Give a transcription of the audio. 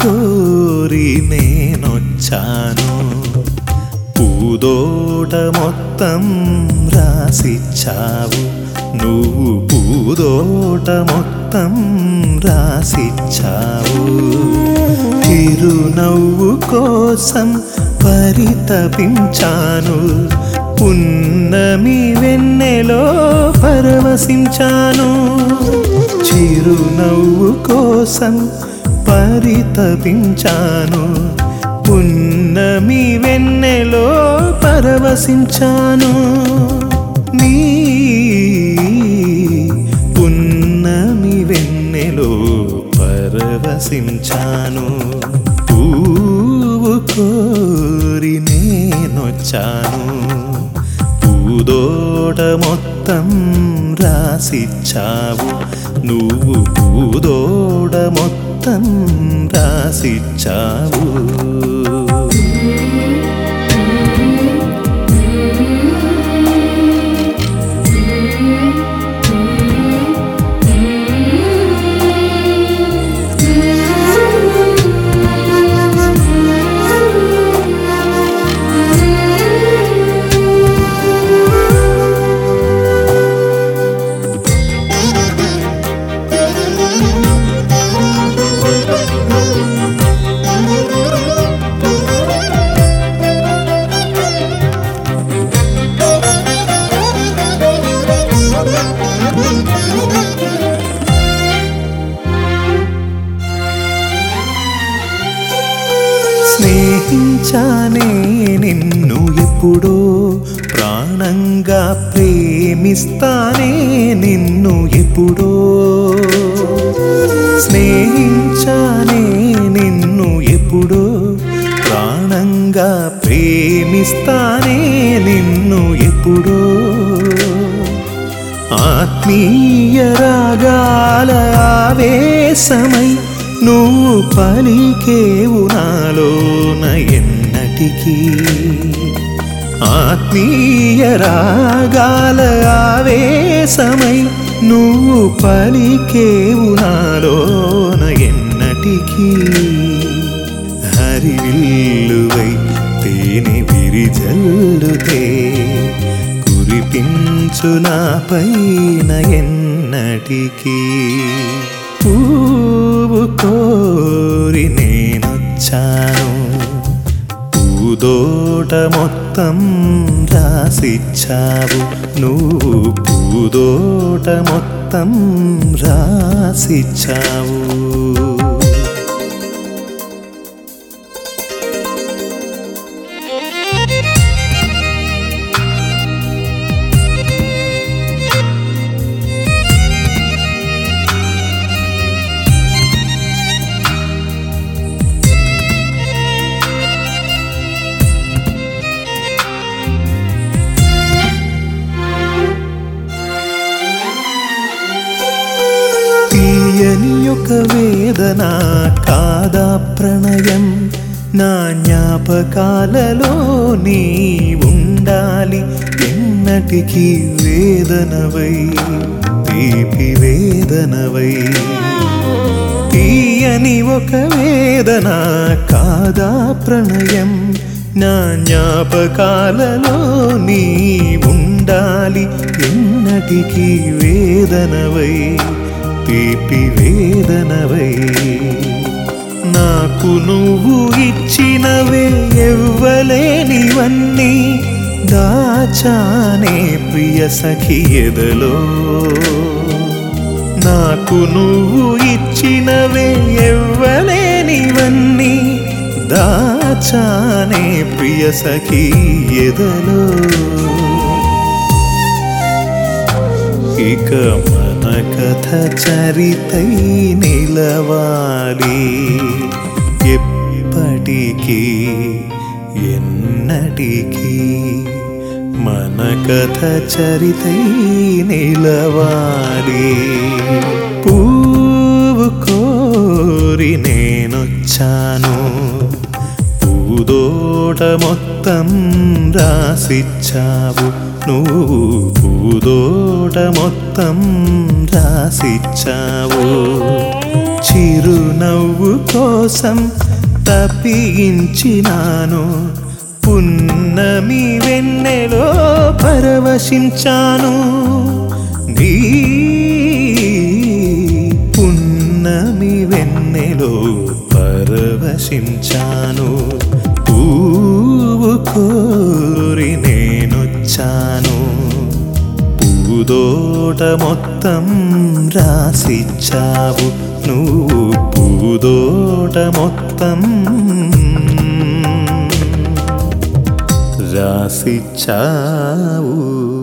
కోరి నేనొచ్చాను పూదోట మొత్తం రాసిచ్చావు నువ్వు పూదోట మొత్తం రాసిచ్చావు చిరునవ్వు కోసం పరితపించాను పున్నమి వెన్నెలో పరవశించాను చిరునవ్వు కోసం పరితపించాను పున్నమి వెన్నెలో పరవశించాను నీ పున్నమి వెన్నెలో పరవశించాను పువ్వు కోరి నేనొచ్చాను పూదోట మొత్తం రాసిచ్చావు నువ్వు పూదోట మొత్తం రాసిచ్చావు స్నేహించానే నిన్ను ఎప్పుడో ప్రాణంగా ప్రేమిస్తానే నిన్ను ఎప్పుడో స్నేహించానే నిన్ను ఎప్పుడో ప్రాణంగా ప్రేమిస్తానే నిన్ను ఎప్పుడో ఆత్మీయ రాగాల ఆవేశమై నువ్వు పలికేవు నాలోన ఎన్నటికీ ఆత్మీయ రాగాల ఆవేశమై నువ్వు పలికేవు నాలోన ఎన్నటికీ హరివిల్లువై తేనె విరిజల్లుతే కురిపించు నా పైన ఎన్నటికీ పువ్వు కోరి నేనొచ్చాను పూదోట మొత్తం రాసిచ్చావు నువ్వు పూదోట మొత్తం రాసిచ్చావు తీయని ఒక వేదన కాదా ప్రణయం నా జ్ఞాపకాలలో నీ ఉండాలి ఎన్నటికీ వేదనవై తీపి వేదనవై తీయని ఒక వేదన కాదా ప్రణయం నా జ్ఞాపకాలలో నీ ఉండాలి ఎన్నటికీ వేదనవై తీపి వేదనవై నాకు నువ్వు ఇచ్చినవే ఎవ్వలేనివన్నీ దాచానే ప్రియ సఖి ఎదలో నాకు నువ్వు ఇచ్చినవే ఎవ్వలేనివన్నీ దాచానే ప్రియ సఖి ఎదలో ఇక మన కథ చరితై నిలవాలి ఎప్పటికీ ఎన్నటికీ మన కథ చరితై నిలవాలి పువ్వు కోరి నేనొచ్చాను పూదోట మొత్తం రాసిచ్చావు నువ్వు పూదోట మొత్తం రాసిచ్చావు చిరునవ్వు కోసం తప్పించినాను పున్నమి వెన్నెలో పరవశించాను నీ పున్నమి వెన్నెలో పరవశించాను పువ్వు కోరి నేనొచ్చాను పూదోట మొత్తం రాసిచ్చావు నువ్వు పూదోట మొత్తం రాసిచ్చావు